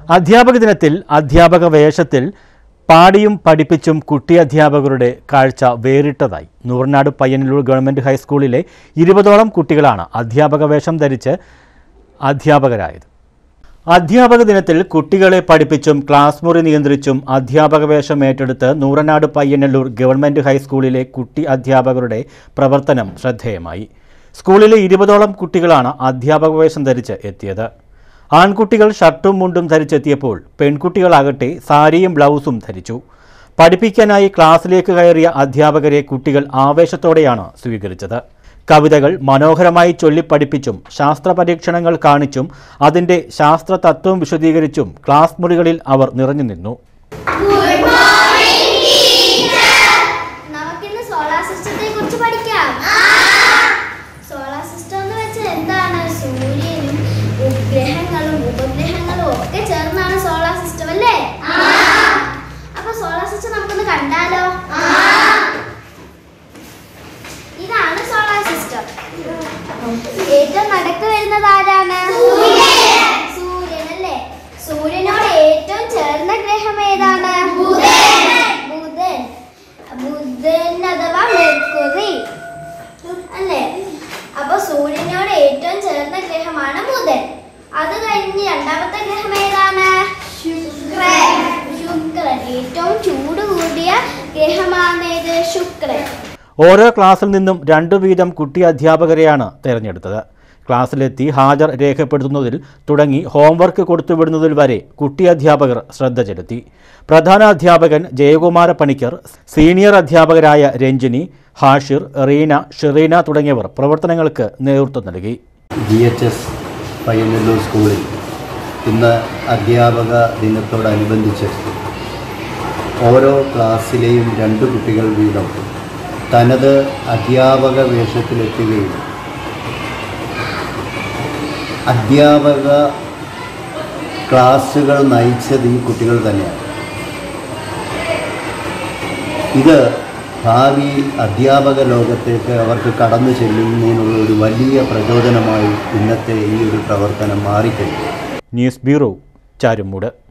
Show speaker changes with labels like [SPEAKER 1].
[SPEAKER 1] അധ്യാപക ദിനത്തിൽ അധ്യാപക വേഷത്തിൽ പാടിയും പഠിപ്പിച്ചും കുട്ടി അധ്യാപകരുടെ കാഴ്ച വേറിട്ടതായി നൂറനാട് പയ്യന്നൂർ ഗവൺമെൻറ് ഹൈസ്കൂളിലെ ഇരുപതോളം കുട്ടികളാണ് അധ്യാപക വേഷം ധരിച്ച് അധ്യാപകരായത് അധ്യാപക ദിനത്തിൽ കുട്ടികളെ പഠിപ്പിച്ചും ക്ലാസ് മുറി നിയന്ത്രിച്ചും അധ്യാപക വേഷം ഏറ്റെടുത്ത് നൂറനാട് പയ്യന്നല്ലൂർ ഗവൺമെൻറ് ഹൈസ്കൂളിലെ കുട്ടി അധ്യാപകരുടെ പ്രവർത്തനം ശ്രദ്ധേയമായി സ്കൂളിലെ ഇരുപതോളം കുട്ടികളാണ് അധ്യാപക വേഷം ധരിച്ച് എത്തിയത് ആൺകുട്ടികൾ ഷർട്ടും മുണ്ടും ധരിച്ചെത്തിയപ്പോൾ പെൺകുട്ടികളാകട്ടെ സാരിയും ബ്ലൗസും ധരിച്ചു പഠിപ്പിക്കാനായി ക്ലാസ്സിലേക്ക് കയറിയ അധ്യാപകരെ കുട്ടികൾ ആവേശത്തോടെയാണ് സ്വീകരിച്ചത് കവിതകൾ മനോഹരമായി ചൊല്ലിപ്പഠിപ്പിച്ചും ശാസ്ത്ര പരീക്ഷണങ്ങൾ കാണിച്ചും അതിൻ്റെ ശാസ്ത്ര തത്വം വിശദീകരിച്ചും ക്ലാസ് മുറികളിൽ അവർ നിറഞ്ഞു നിന്നു
[SPEAKER 2] നമുക്കിന്ന് സോളാർ സിസ്റ്റത്തെ കുറിച്ച് പഠിക്കാം സോളാർ സിസ്റ്റം എന്ന് വെച്ചാൽ എന്താണ് സൂര്യനും ഉപഗ്രഹങ്ങളും ഉപഗ്രഹങ്ങളും ഒക്കെ ചേർന്നാണ് സോളാർ സിസ്റ്റം അല്ലേ അപ്പൊ സോളാർ സിസ്റ്റം നമുക്കൊന്ന് കണ്ടാലോ ഇതാണ് സോളാർ സിസ്റ്റം ഏറ്റവും നടുക്ക് വരുന്നത് ആരാണ് സൂര്യൻ അല്ലേ സൂര്യനോട് ഏറ്റവും ചേർന്ന ഗ്രഹം ഏതാണ് ബുധൻ ബുധൻ അഥവാ മെർക്കുറി അല്ലേ അപ്പൊ സൂര്യനോട് ഏറ്റവും ചേർന്ന ഗ്രഹമാണ് ബുധൻ അത് കഴിഞ്ഞ് രണ്ടാമത്തെ ഗ്രഹം ഏതാണ് ശുക്രൻ ശുക്രൻ ഏറ്റവും ചൂട് കൂടിയ ഗ്രഹമാണ് ഏത് ശുക്രൻ
[SPEAKER 1] ഓരോ ക്ലാസ്സിൽ നിന്നും രണ്ടു വീതം കുട്ടി അധ്യാപകരെയാണ് തിരഞ്ഞെടുത്തത് ക്ലാസ്സിലെത്തി ഹാജർ രേഖപ്പെടുത്തുന്നതിൽ തുടങ്ങി ഹോംവർക്ക് കൊടുത്തുവിടുന്നതിൽ വരെ കുട്ടി അധ്യാപകർ ശ്രദ്ധ ചെലുത്തി പ്രധാന അധ്യാപകൻ ജയകുമാര പണിക്കർ സീനിയർ അധ്യാപകരായ രഞ്ജിനി ഹാഷിർ റീന ഷെറീന തുടങ്ങിയവർ പ്രവർത്തനങ്ങൾക്ക് നേതൃത്വം നൽകി
[SPEAKER 3] ജി എച്ച് എസ് പയ്യന്നല്ലൂർ സ്കൂളിൽ ഇന്ന് അധ്യാപക ദിനത്തോടനുബന്ധിച്ച് ഓരോ ക്ലാസ്സിലെയും രണ്ട് കുട്ടികൾ വീതം തനത് അധ്യാപക വേഷത്തിലെത്തുകയും അധ്യാപക ക്ലാസ്സുകൾ നയിച്ചത് ഈ കുട്ടികൾ തന്നെയാണ് ഇത് ഭാവിയിൽ അധ്യാപക ലോകത്തേക്ക് അവർക്ക് കടന്നു ചെല്ലുന്നതിനുള്ള ഒരു വലിയ പ്രചോദനമായി ഇന്നത്തെ ഈ ഒരു പ്രവർത്തനം മാറിക്കഴിഞ്ഞു
[SPEAKER 1] ന്യൂസ് ബ്യൂറോ ചാരുമൂട്